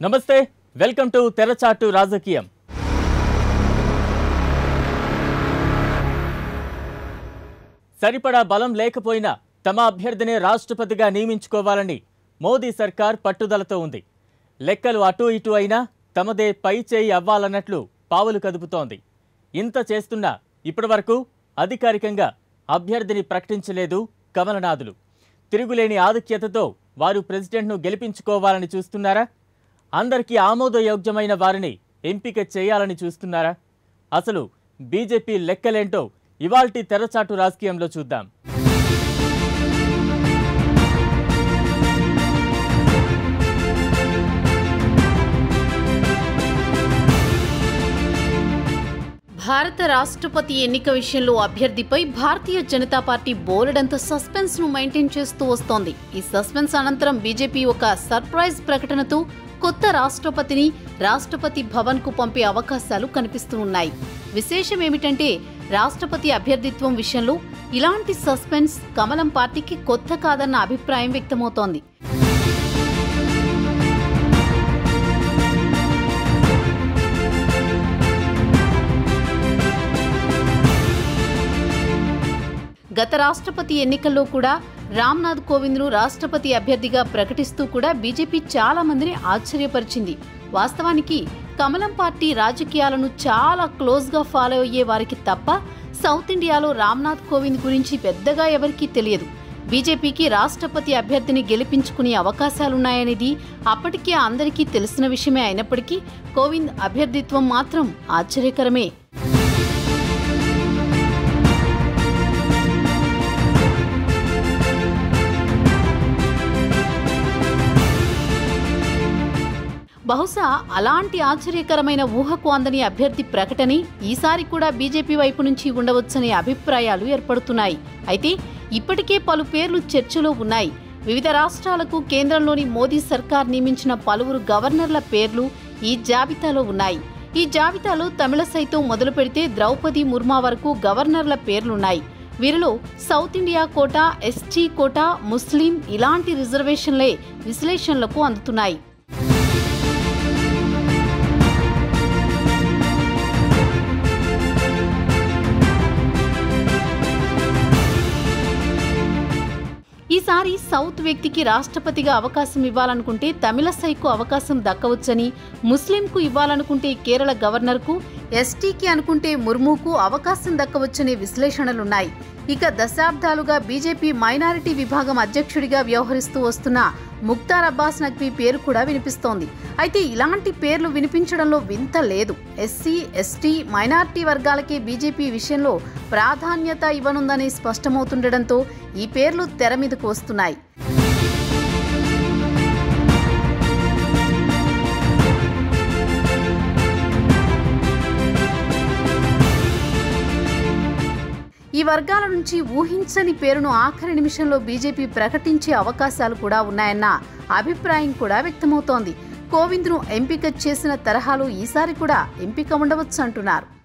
నమస్తే welcome to తెరచాటు రాజకీయం సరిపడా బలం లేకపోయినా తమ అభ్యర్థినే రాష్ట్రపతిగా నియమించుకోవాలని మోదీ సర్కార్ పట్టుదలతో ఉంది లెక్కలు అటూ ఇటూ అయినా తమదే పై చేయి అవ్వాలన్నట్లు పావులు కదుపుతోంది ఇంత చేస్తున్నా ఇప్పటివరకు అధికారికంగా అభ్యర్థిని ప్రకటించలేదు కమలనాథులు తిరుగులేని ఆధిక్యతతో వారు ప్రెసిడెంట్ను గెలిపించుకోవాలని చూస్తున్నారా అందరికీ ఆమోదయోగ్యమైన వారిని ఎంపిక చేయాలని చూస్తున్నారా అసలు బీజేపీ లెక్కలేంటో ఇవాల్టి తెరచాటు రాజకీయంలో చూద్దాం భారత రాష్ట్రపతి ఎన్నిక విషయంలో అభ్యర్థిపై భారతీయ జనతా పార్టీ బోలెడంత సస్పెన్స్ ను మెయింటైన్ చేస్తూ వస్తోంది ఈ సస్పెన్స్ అనంతరం బీజేపీ ఒక సర్ప్రైజ్ ప్రకటనతో కొత్త రాష్ట్రపతిని రాష్ట్రపతి భవన్ కు పంపే అవకాశాలు కనిపిస్తూ ఉన్నాయి విశేషం ఏమిటంటే రాష్ట్రపతి అభ్యర్థిత్వం విషయంలో ఇలాంటి సస్పెన్స్ కమలం పార్టీకి కొత్త కాదన్న అభిప్రాయం వ్యక్తమవుతోంది గత రాష్ట్రపతి ఎన్నికల్లో కూడా రామ్నాథ్ కోవింద్ను రాష్ట్రపతి అభ్యర్థిగా ప్రకటిస్తూ కూడా బీజేపీ చాలా మందిని ఆశ్చర్యపరిచింది వాస్తవానికి కమలం పార్టీ రాజకీయాలను చాలా క్లోజ్గా ఫాలో అయ్యే వారికి తప్ప సౌత్ ఇండియాలో రామ్నాథ్ కోవింద్ గురించి పెద్దగా ఎవరికీ తెలియదు బీజేపీకి రాష్ట్రపతి అభ్యర్థిని గెలిపించుకునే అవకాశాలున్నాయనేది అప్పటికే అందరికీ తెలిసిన విషయమే అయినప్పటికీ కోవింద్ అభ్యర్థిత్వం మాత్రం ఆశ్చర్యకరమే బహుశా అలాంటి ఆశ్చర్యకరమైన ఊహకు అందని అభ్యర్థి ప్రకటనే ఈసారి కూడా బీజేపీ వైపు నుంచి ఉండవచ్చనే అభిప్రాయాలు ఏర్పడుతున్నాయి అయితే ఇప్పటికే పలు పేర్లు చర్చలో ఉన్నాయి వివిధ రాష్ట్రాలకు కేంద్రంలోని మోదీ సర్కార్ నియమించిన పలువురు గవర్నర్ల పేర్లు ఈ జాబితాలో ఉన్నాయి ఈ జాబితాలో తమిళ సైతం మొదలు పెడితే ద్రౌపది ముర్మా వరకు గవర్నర్ల పేర్లున్నాయి వీరిలో South India quota ST quota ముస్లిం ఇలాంటి రిజర్వేషన్లే విశ్లేషణలకు అందుతున్నాయి ఈసారి సౌత్ వ్యక్తికి రాష్ట్రపతిగా అవకాశం ఇవ్వాలనుకుంటే తమిళ సైకు అవకాశం దక్కవచ్చని ముస్లింకు ఇవ్వాలనుకుంటే కేరళ గవర్నర్కు ఎస్టీకి అనుకుంటే ముర్ముకు అవకాశం దక్కవచ్చనే విశ్లేషణలున్నాయి ఇక దశాబ్దాలుగా బీజేపీ మైనారిటీ విభాగం అధ్యక్షుడిగా వ్యవహరిస్తూ వస్తున్న ముక్తార్ అబ్బాస్ నక్వీ పేరు కూడా వినిపిస్తోంది అయితే ఇలాంటి పేర్లు వినిపించడంలో వింత లేదు ఎస్సీ ఎస్టీ మైనారిటీ వర్గాలకే బీజేపీ విషయంలో ప్రాధాన్యత ఇవ్వనుందని స్పష్టమవుతుండటంతో ఈ పేర్లు తెర మీదకు వస్తున్నాయి ఈ వర్గాల నుంచి ఊహించని పేరును ఆఖరి నిమిషంలో బీజేపీ ప్రకటించే అవకాశాలు కూడా ఉన్నాయన్న అభిప్రాయం కూడా వ్యక్తమవుతోంది కోవింద్ను ఎంపిక చేసిన తరహాలో ఈసారి కూడా ఎంపిక ఉండవచ్చు అంటున్నారు